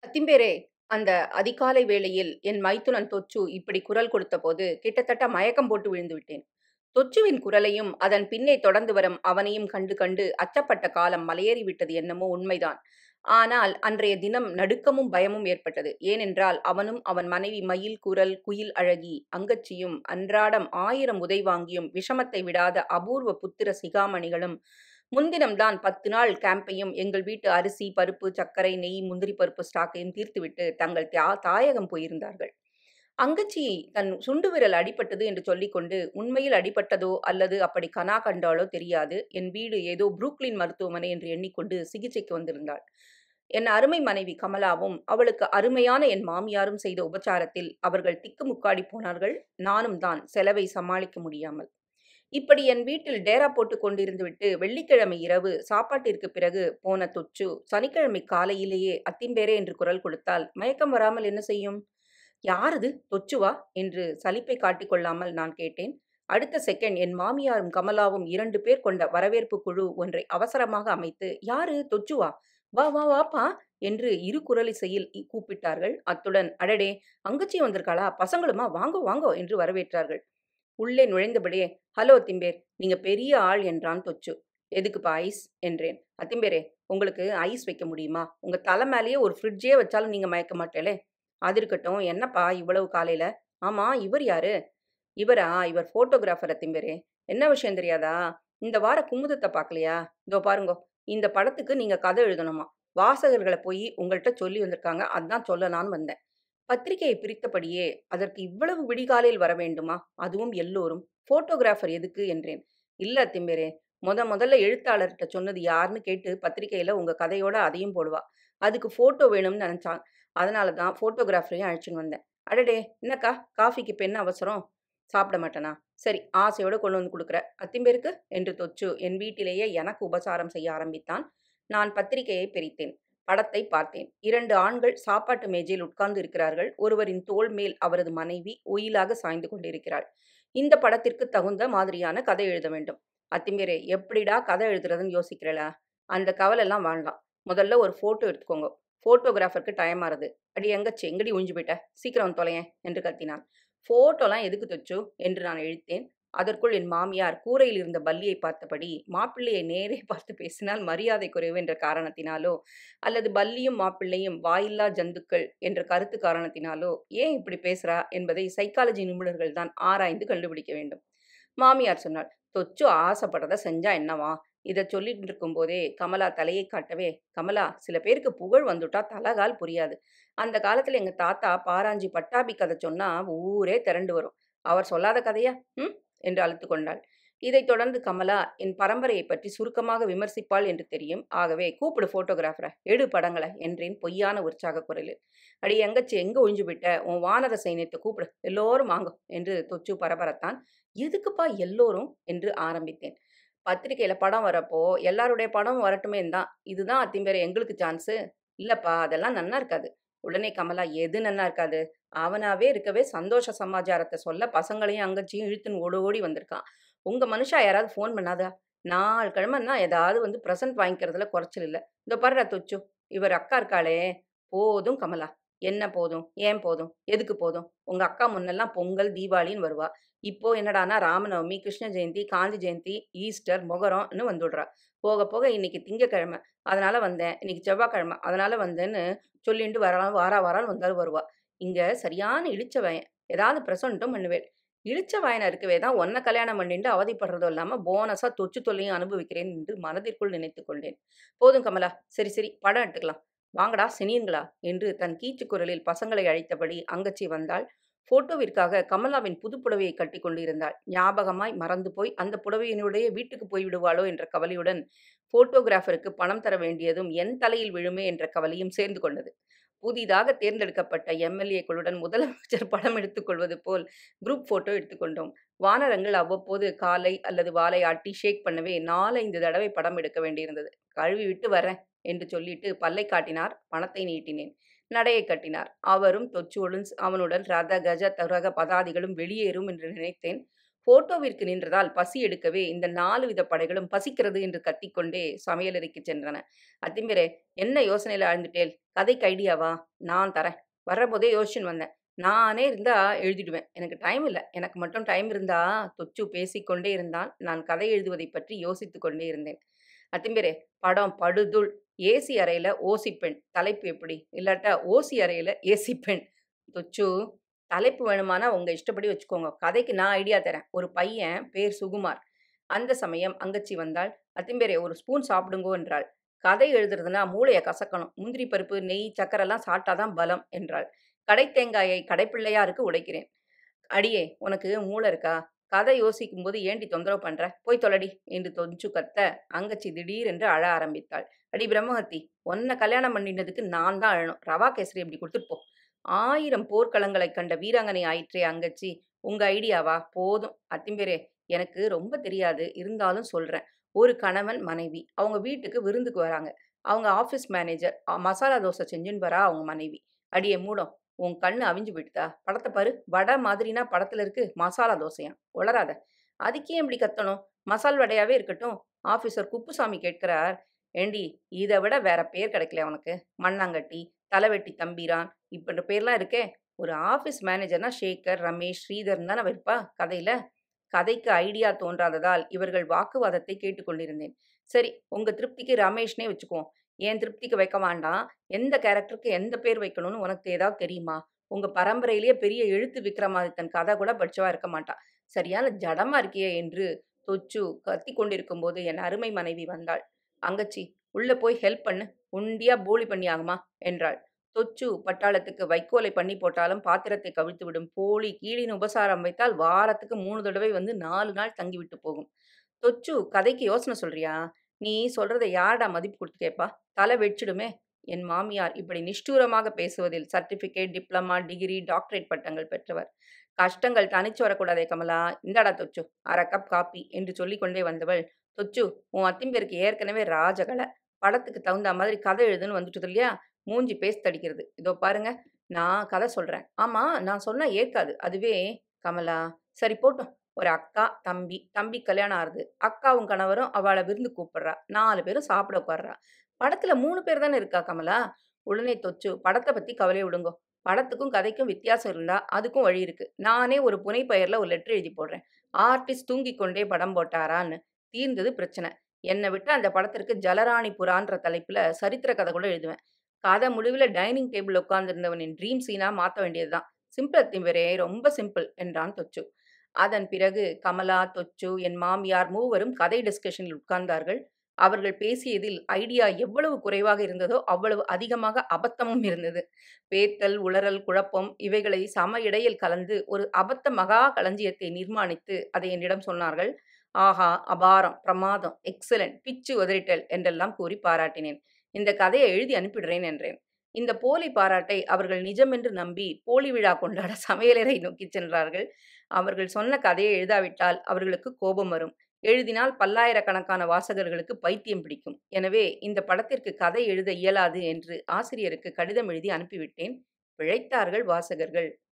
அத்திம்பேரே அந்த அதிகாலை வேளையில் என் மைத்துனன் தொச்சு இப்படி குரல் கொடுத்தபோது கிட்டத்தட்ட மயக்கம் போட்டு விழுந்து விட்டேன் தொச்சுவின் குரலையும் அதன் பின்னே தொடர்ந்து வரும் அவனையும் கண்டு கண்டு அச்சப்பட்ட காலம் மலையேறி விட்டது என்னமோ உண்மைதான் ஆனால் அன்றைய தினம் நடுக்கமும் பயமும் ஏற்பட்டது ஏனென்றால் அவனும் அவன் மனைவி மயில் குரல் குயில் அழகி அங்கச்சியும் அன்றாடம் ஆயிரம் உதை வாங்கியும் விஷமத்தை விடாத அபூர்வ புத்திர சிகாமணிகளும் முன்தினம்தான் பத்து நாள் கேம்பையும் எங்கள் வீட்டு அரிசி பருப்பு சர்க்கரை நெய் முந்திரி பருப்பு ஸ்டாக்கையும் தீர்த்துவிட்டு தங்கள் தியா தாயகம் போயிருந்தார்கள் அங்கச்சி தன் சுண்டு விரல் அடிபட்டது என்று சொல்லிக்கொண்டு உண்மையில் அடிபட்டதோ அல்லது அப்படி கனா கண்டாலோ தெரியாது என் வீடு ஏதோ புரூக்லின் மருத்துவமனை என்று எண்ணிக்கொண்டு சிகிச்சைக்கு வந்திருந்தாள் என் அருமை மனைவி கமலாவும் அவளுக்கு அருமையான என் மாமியாரும் செய்த உபச்சாரத்தில் அவர்கள் திக்குமுக்காடி போனார்கள் நானும் தான் செலவை சமாளிக்க முடியாமல் இப்படி என் வீட்டில் டேரா போட்டு கொண்டிருந்து விட்டு வெள்ளிக்கிழமை இரவு சாப்பாட்டிற்கு பிறகு போன தொச்சு சனிக்கிழமை காலையிலேயே அத்திம்பேரே என்று குரல் கொடுத்தால் மயக்கம் வராமல் என்ன செய்யும் யாரது தொச்சுவா என்று சலிப்பை காட்டிக்கொள்ளாமல் நான் கேட்டேன் அடுத்த செகண்ட் என் மாமியாரும் கமலாவும் இரண்டு பேர் கொண்ட வரவேற்பு குழு ஒன்றை அவசரமாக அமைத்து யாரு தொச்சுவா வா வா வாப்பா என்று இரு குரலிசையில் இ- கூப்பிட்டார்கள் அத்துடன் அடடே அங்கச்சி வந்திருக்காளா பசங்களுமா வாங்கோ வாங்கோ என்று வரவேற்றார்கள் உள்ளே நுழைந்தபடியே ஹலோ திம்பேர் நீங்க பெரிய ஆள் என்றான் தொச்சு எதுக்குப்பா ஐஸ் என்றேன் அத்திம்பேரே உங்களுக்கு ஐஸ் வைக்க முடியுமா உங்க தலை மேலேயே ஒரு ஃப்ரிட்ஜே வச்சாலும் நீங்க மயக்க மாட்டேலே அது இருக்கட்டும் என்னப்பா இவ்வளவு காலையில ஆமா இவர் யாரு இவரா இவர் போட்டோகிராஃபர் அத்திம்பேரே என்ன விஷயம் தெரியாதா இந்த வார குமுதத்தை பார்க்கலையா இதோ பாருங்கோ இந்த படத்துக்கு நீங்க கதை எழுதணுமா வாசகர்களை போய் உங்கள்கிட்ட சொல்லி வந்திருக்காங்க அதான் சொல்லலான்னு வந்தேன் பத்திரிகையை பிரித்தபடியே அதற்கு இவ்வளவு விடிகாலையில் வர வேண்டுமா அதுவும் எல்லோரும் போட்டோகிராஃபர் எதுக்கு என்றேன் இல்ல திம்பேரே முத முதல்ல எழுத்தாளர்கிட்ட சொன்னது யாருன்னு கேட்டு பத்திரிக்கையில உங்க கதையோட அதையும் போடுவா அதுக்கு போட்டோ வேணும்னு நினைச்சான் அதனால தான் போட்டோகிராஃபரையும் அழைச்சின்னு வந்தேன் அடடே என்னக்கா காஃபிக்கு இப்போ என்ன அவசரம் சாப்பிட மாட்டேனா சரி ஆசையோட கொண்டு வந்து கொடுக்குற அத்திம்பேருக்கு என்று தொச்சு என் வீட்டிலேயே எனக்கு உபசாரம் செய்ய ஆரம்பித்தான் நான் பத்திரிகையை பிரித்தேன் படத்தை பார்த்தேன் இரண்டு ஆண்கள் சாப்பாட்டு மேஜையில் உட்கார்ந்து இருக்கிறார்கள் ஒருவரின் தோள் மேல் அவரது மனைவி ஒயிலாக சாய்ந்து கொண்டிருக்கிறாள் இந்த படத்திற்கு தகுந்த மாதிரியான கதை எழுத வேண்டும் அத்திம்பேரே எப்படிடா கதை எழுதுறதுன்னு யோசிக்கிறல அந்த கவலைலாம் வேண்டாம் முதல்ல ஒரு ஃபோட்டோ எடுத்துக்கோங்க ஃபோட்டோகிராஃபருக்கு டைம் ஆறுது அடி எங்கச்சி எங்கடி ஒழிஞ்சு போயிட்ட சீக்கிரம் வந்து தொலையேன் என்று கத்தினான் ஃபோட்டோலாம் எதுக்கு தொச்சு என்று நான் இழுத்தேன் அதற்குள் என் மாமியார் கூரையில் இருந்த பல்லியை பார்த்தபடி மாப்பிள்ளையை நேரே பார்த்து பேசினால் மரியாதை குறைவு என்ற காரணத்தினாலோ அல்லது பல்லியும் மாப்பிள்ளையும் வாயில்லா ஜந்துக்கள் என்ற கருத்து காரணத்தினாலோ ஏன் இப்படி பேசுறா என்பதை சைக்காலஜி நிபுணர்கள் தான் ஆராய்ந்து கண்டுபிடிக்க வேண்டும் மாமியார் சொன்னாள் தொச்சு ஆசைப்படுறத செஞ்சா என்னவா இதை சொல்லிட்டு இருக்கும்போதே கமலா தலையை காட்டவே கமலா சில பேருக்கு புகழ் வந்துட்டா தலகால் புரியாது அந்த காலத்துல எங்க தாத்தா பாராஞ்சி பட்டாபி கதை சொன்னா ஊரே திரண்டு வரும் அவர் சொல்லாத கதையா ம் என்று அழுத்து கொண்டாள் இதைத் தொடர்ந்து கமலா என் பரம்பரையை பற்றி சுருக்கமாக விமர்சிப்பாள் என்று தெரியும் ஆகவே கூப்பிடு போட்டோகிராஃபரை எடு படங்களை என்றேன் பொய்யான உற்சாக குரலில் அடி எங்கச்சி எங்க ஒழிஞ்சு விட்ட உன் வானர சைன்யத்தை கூப்பிடு எல்லோரும் வாங்க என்று தொச்சு பரபரத்தான் எதுக்குப்பா எல்லோரும் என்று ஆரம்பித்தேன் பத்திரிக்கையில படம் வரப்போ எல்லாருடைய படம் வரட்டுமே தான் இதுதான் அத்திம்பேர் எங்களுக்கு சான்ஸு இல்லப்பா அதெல்லாம் நன்னா இருக்காது உடனே கமலா எது நன்னா இருக்காது அவனாவே இருக்கவே சந்தோஷ சமாச்சாரத்தை சொல்ல பசங்களையும் அங்கச்சியும் இழுத்துன்னு ஓடி ஓடி வந்திருக்கான் உங்க மனுஷா யாராவது ஃபோன் பண்ணாதா நாலு கிழமைன்னா ஏதாவது வந்து ப்ரெசன்ட் வாங்கிக்கிறதுல குறைச்சல் இல்லை இந்த பாருடா தொச்சு இவர் அக்கா இருக்காளே போதும் கமலா என்ன போதும் ஏன் போதும் எதுக்கு போதும் உங்க அக்கா முன்னெல்லாம் பொங்கல் தீபாவளின்னு வருவா இப்போ என்னடானா ராமநவமி கிருஷ்ண ஜெயந்தி காந்தி ஜெயந்தி ஈஸ்டர் மொகரம்னு வந்துடுறா போக போக இன்னைக்கு திங்கக்கிழமை அதனால வந்தேன் இன்னைக்கு செவ்வாய்க்கிழமை அதனால வந்தேன்னு சொல்லிட்டு வரலாம் வாரா வாரான்னு வந்தாலும் வருவா இங்க சரியான இழிச்ச வயன் ஏதாவது ப்ரெசண்ட்டும் பண்ணுவேன் இழிச்ச வாயனா இருக்கவே தான் ஒன்ன கல்யாணம் பண்ணிட்டு அவதிப்படுறதும் இல்லாம போனஸா தொச்சு தொல்லையும் அனுபவிக்கிறேன் என்று மனதிற்குள் நினைத்து கொண்டேன் போதும் கமலா சரி சரி படம் எடுத்துக்கலாம் வாங்கடா சினியன்களா என்று தன் கீச்சு குரலில் பசங்களை அழைத்தபடி அங்கச்சி வந்தாள் போட்டோவிற்காக கமலாவின் புது புடவையை கட்டி கொண்டிருந்தாள் ஞாபகமாய் மறந்து போய் அந்த புடவையினுடைய வீட்டுக்கு போய் விடுவாளோ என்ற கவலையுடன் போட்டோகிராஃபருக்கு பணம் தர வேண்டியதும் என் தலையில் விழுமே என்ற கவலையும் சேர்ந்து கொண்டது புதிதாக தேர்ந்தெடுக்கப்பட்ட எம்எல்ஏக்களுடன் முதலமைச்சர் படம் எடுத்துக்கொள்வது போல் குரூப் போட்டோ எடுத்துக்கொண்டோம் வானரங்கள் அவ்வப்போது காலை அல்லது வாலை ஆட்டி ஷேக் பண்ணவே நாலைந்து தடவை படம் எடுக்க வேண்டியிருந்தது கழுவி விட்டு வரேன் என்று சொல்லிட்டு பல்லை காட்டினார் பணத்தை நீட்டினேன் நடையை கட்டினார் அவரும் தொச்சுவுடன் அவனுடன் ரத கஜ தரக பதாதிகளும் வெளியேறும் என்று நினைத்தேன் போட்டோவிற்கு நின்றதால் பசி எடுக்கவே இந்த நாலு வித படைகளும் பசிக்கிறது என்று கத்திக்கொண்டே சமையலறைக்கு சென்றன அத்திம்பேரே என்ன யோசனையில ஆழ்ந்துட்டேல் கதைக்கு ஐடியாவா நான் தரேன் வர்றபோதே யோசிச்சுன்னு வந்தேன் நானே இருந்தா எழுதிடுவேன் எனக்கு டைம் இல்லை எனக்கு மட்டும் டைம் இருந்தா தொச்சு பேசிக்கொண்டே இருந்தான் நான் கதை எழுதுவதை பற்றி யோசித்துக் கொண்டே இருந்தேன் அத்திம்பேரே படம் படுதுள் ஏசி அறையில ஓசி பெண் தலைப்பு எப்படி இல்லாட்டா ஓசி அறையில ஏசி பெண் தொச்சு தலைப்பு வேணுமானா உங்க இஷ்டப்படி வச்சுக்கோங்க கதைக்கு நான் ஐடியா தரேன் ஒரு பையன் பேர் சுகுமார் அந்த சமயம் அங்கச்சி வந்தாள் அத்திம்பேரே ஒரு ஸ்பூன் சாப்பிடுங்கோ என்றாள் கதை எழுதுறதுனா மூளையை கசக்கணும் முந்திரி பருப்பு நெய் சக்கரெல்லாம் சாப்பிட்டாதான் பலம் என்றாள் கடை தேங்காயை கடைப்பிள்ளையாருக்கு உடைக்கிறேன் அடியே உனக்கு மூளை இருக்கா கதை யோசிக்கும் போது ஏண்டி தொந்தரவு பண்ற போய் தொலைடி என்று தொஞ்சு கத்த அங்கச்சி திடீரென்று அழ ஆரம்பித்தாள் அடி பிரம்மஹத்தி உன்னை கல்யாணம் பண்ணினதுக்கு நான் தான் அழணும் ரவா கேசரி அப்படி கொடுத்துட்டு போ ஆயிரம் போர்க்களங்களை கண்ட வீராங்கனை ஆயிற்றே அங்கச்சி உங்க ஐடியாவா போதும் அத்திம்பேரே எனக்கு ரொம்ப தெரியாது இருந்தாலும் சொல்றேன் ஒரு கணவன் மனைவி அவங்க வீட்டுக்கு விருந்துக்கு வராங்க அவங்க ஆஃபீஸ் மேனேஜர் அ, மசாலா தோசை செஞ்சுன்னு வரா அவங்க மனைவி அடியே மூடம் உன் கண்ணு அவிஞ்சு போயிட்டுதா படத்தை பாரு வடை மாதிரினா படத்துல இருக்கு மசாலா தோசையா உளராத அதுக்கே இப்படி கத்தணும் மசால் வடையாவே இருக்கட்டும் ஆஃபீஸர் குப்புசாமி கேட்கிறார் ஏண்டி இதை விட வேற பேர் கிடைக்கல உனக்கு மண்ணாங்கட்டி தலைவெட்டி தம்பிரான் இப்படின்ற பேர்லாம் இருக்கே ஒரு ஆஃபீஸ் மேனேஜர்னா ஷேகர் ரமேஷ் ஸ்ரீதர் தானே வைப்பா கதையில கதைக்கு ஐடியா தோன்றாததால் இவர்கள் வாக்குவாதத்தை கேட்டுக்கொண்டிருந்தேன் சரி உங்க திருப்திக்கு ரமேஷ்னே வச்சுக்குவோம் என் திருப்திக்கு வைக்க வேண்டாம் எந்த கேரக்டருக்கு எந்த பேர் வைக்கணும்னு உனக்கு ஏதாவது தெரியுமா உங்க பரம்பரையிலேயே பெரிய எழுத்து விக்ரமாதித்தன் கதை கூட படிச்சவா இருக்க மாட்டா சரியான ஜடமா இருக்கியே என்று தொச்சு கத்தி கொண்டிருக்கும் போது என் அருமை மனைவி வந்தாள் அங்கச்சி உள்ள போய் ஹெல்ப் பண்ணு உண்டியா போலி பண்ணி ஆகுமா என்றாள் தொச்சு பட்டாளத்துக்கு வைக்கோலை பண்ணி போட்டாலும் பாத்திரத்தை கவிழ்த்து விடும் போலி கீழின் உபசாரம் வைத்தால் வாரத்துக்கு மூணு தடவை வந்து நாலு நாள் தங்கிவிட்டு போகும் தொச்சு கதைக்கு யோசனை சொல்றியா நீ சொல்றதை யாரடா மதிப்பு கொடுத்து கேட்பா தலை வெடிச்சிடுமே என் மாமியார் இப்படி நிஷ்டூரமாக பேசுவதில் சர்டிபிகேட் டிப்ளமா டிகிரி டாக்டரேட் பட்டங்கள் பெற்றவர் கஷ்டங்கள் தனிச்சு வரக்கூடாதே கமலா இந்தாடா தொச்சு அரை கப் காப்பி என்று சொல்லிக்கொண்டே வந்தவள் தொச்சு உன் அத்திம்பேருக்கு ஏற்கனவே ராஜகலை படத்துக்கு தகுந்த மாதிரி கதை எழுதுன்னு வந்துட்டது இல்லையா மூஞ்சி பேஸ் தடிக்கிறது இதோ பாருங்க நான் கதை சொல்றேன் ஆமா நான் சொன்னா ஏற்காது அதுவே கமலா சரி போட்டும் ஒரு அக்கா தம்பி தம்பி கல்யாணம் ஆறுது அக்காவும் கணவரும் அவளை விருந்து கூப்பிடுறா நாலு பேரும் சாப்பிட உட்கார்றா படத்துல மூணு பேர் தானே இருக்கா கமலா உடனே தொச்சு படத்தை பத்தி கவலையை விடுங்கோ படத்துக்கும் கதைக்கும் வித்தியாசம் இருந்தா அதுக்கும் வழி இருக்கு நானே ஒரு புனை பெயர்ல ஒரு லெட்டர் எழுதி போடுறேன் ஆர்டிஸ்ட் தூங்கிக் கொண்டே படம் போட்டாரான்னு தீர்ந்தது பிரச்சனை என்னை விட்டு அந்த படத்திற்கு ஜலராணி புறான்ற தலைப்புல சரித்திர கதை கூட எழுதுவேன் கதை முடிவில் டைனிங் டேபிள் உட்கார்ந்திருந்தவனின் ட்ரீம் சீனா மாற்ற வேண்டியதுதான் சிம்பிள் திம்பரே ரொம்ப சிம்பிள் என்றான் தொச்சு அதன் பிறகு கமலா தொச்சு என் மாமியார் மூவரும் கதை டிஸ்கஷனில் உட்கார்ந்தார்கள் அவர்கள் பேசியதில் ஐடியா எவ்வளவு குறைவாக இருந்ததோ அவ்வளவு அதிகமாக அபத்தமும் இருந்தது பேத்தல் உளறல் குழப்பம் இவைகளை சம இடையில் கலந்து ஒரு அபத்த மகா களஞ்சியத்தை நிர்மாணித்து அதை என்னிடம் சொன்னார்கள் ஆஹா அபாரம் பிரமாதம் எக்ஸலண்ட் பிச்சு உதறிட்டல் என்றெல்லாம் கூறி பாராட்டினேன் இந்த கதையை எழுதி அனுப்பிடுறேன் என்றேன் இந்த போலி பாராட்டை அவர்கள் நிஜமென்று நம்பி போலி விழா கொண்டாட சமையலறை நோக்கி சென்றார்கள் அவர்கள் சொன்ன கதையை எழுதாவிட்டால் அவர்களுக்கு கோபம் வரும் எழுதினால் பல்லாயிரக்கணக்கான வாசகர்களுக்கு பைத்தியம் பிடிக்கும் எனவே இந்த படத்திற்கு கதை எழுத இயலாது என்று ஆசிரியருக்கு கடிதம் எழுதி அனுப்பிவிட்டேன் பிழைத்தார்கள் வாசகர்கள்